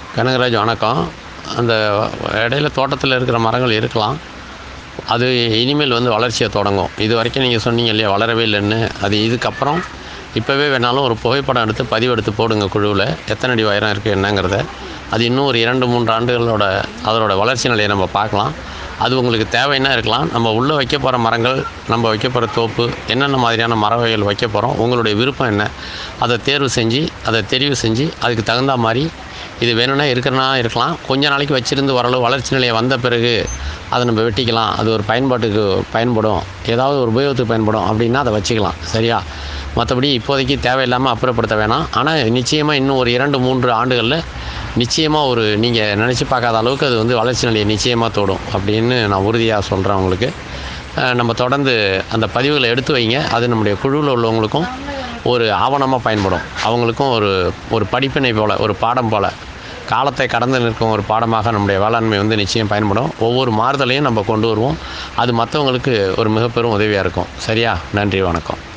கனகராஜ் வணக்கம் அந்த இடையில தோட்டத்தில் இருக்கிற மரங்கள் இருக்கலாம் அது இனிமேல் வந்து வளர்ச்சியை தொடங்கும் இது வரைக்கும் நீங்கள் சொன்னீங்க இல்லையா வளரவே இல்லைன்னு அது இதுக்கப்புறம் இப்போவே வேணாலும் ஒரு புகைப்படம் எடுத்து பதிவெடுத்து போடுங்க குழுவில் எத்தனை அடி உயரம் இருக்குது என்னங்கிறத அது இன்னும் ஒரு இரண்டு மூன்று ஆண்டுகளோட அதோட வளர்ச்சி நிலையை நம்ம பார்க்கலாம் அது உங்களுக்கு தேவைன்னா இருக்கலாம் நம்ம உள்ளே வைக்க போகிற மரங்கள் நம்ம வைக்க போகிற தோப்பு என்னென்ன மாதிரியான மர வகைகள் வைக்க போகிறோம் உங்களுடைய விருப்பம் என்ன அதை தேர்வு செஞ்சு அதை தெரிவு செஞ்சு அதுக்கு தகுந்த மாதிரி இது வேணும்னா இருக்கிறனா இருக்கலாம் கொஞ்ச நாளைக்கு வச்சிருந்து ஓரளவு வளர்ச்சி நிலையை வந்த பிறகு அதை நம்ம வெட்டிக்கலாம் அது ஒரு பயன்பாட்டுக்கு பயன்படும் ஏதாவது ஒரு உபயோகத்துக்கு பயன்படும் அப்படின்னா அதை வச்சுக்கலாம் சரியா மற்றபடி இப்போதைக்கு தேவையில்லாமல் அப்புறப்படுத்த வேணாம் ஆனால் நிச்சயமாக இன்னும் ஒரு இரண்டு மூன்று ஆண்டுகளில் நிச்சயமாக ஒரு நீங்கள் நினச்சி பார்க்காத அளவுக்கு அது வந்து வளர்ச்சி நிலையை நிச்சயமாக தொடும் அப்படின்னு நான் உறுதியாக சொல்கிறேன் உங்களுக்கு அஹ் நம்ம தொடர்ந்து அந்த பதிவுகளை எடுத்து வைங்க அது நம்முடைய குழுவில் உள்ளவங்களுக்கும் ஒரு ஆவணமாக பயன்படும் அவங்களுக்கும் ஒரு ஒரு படிப்பினை போல் ஒரு பாடம் போல் காலத்தை கடந்து நிற்கும் ஒரு பாடமாக நம்முடைய வேளாண்மை வந்து நிச்சயம் பயன்படும் ஒவ்வொரு மாறுதலையும் நம்ம கொண்டு வருவோம் அது மற்றவங்களுக்கு ஒரு மிக பெரும் உதவியாக இருக்கும் சரியா நன்றி வணக்கம்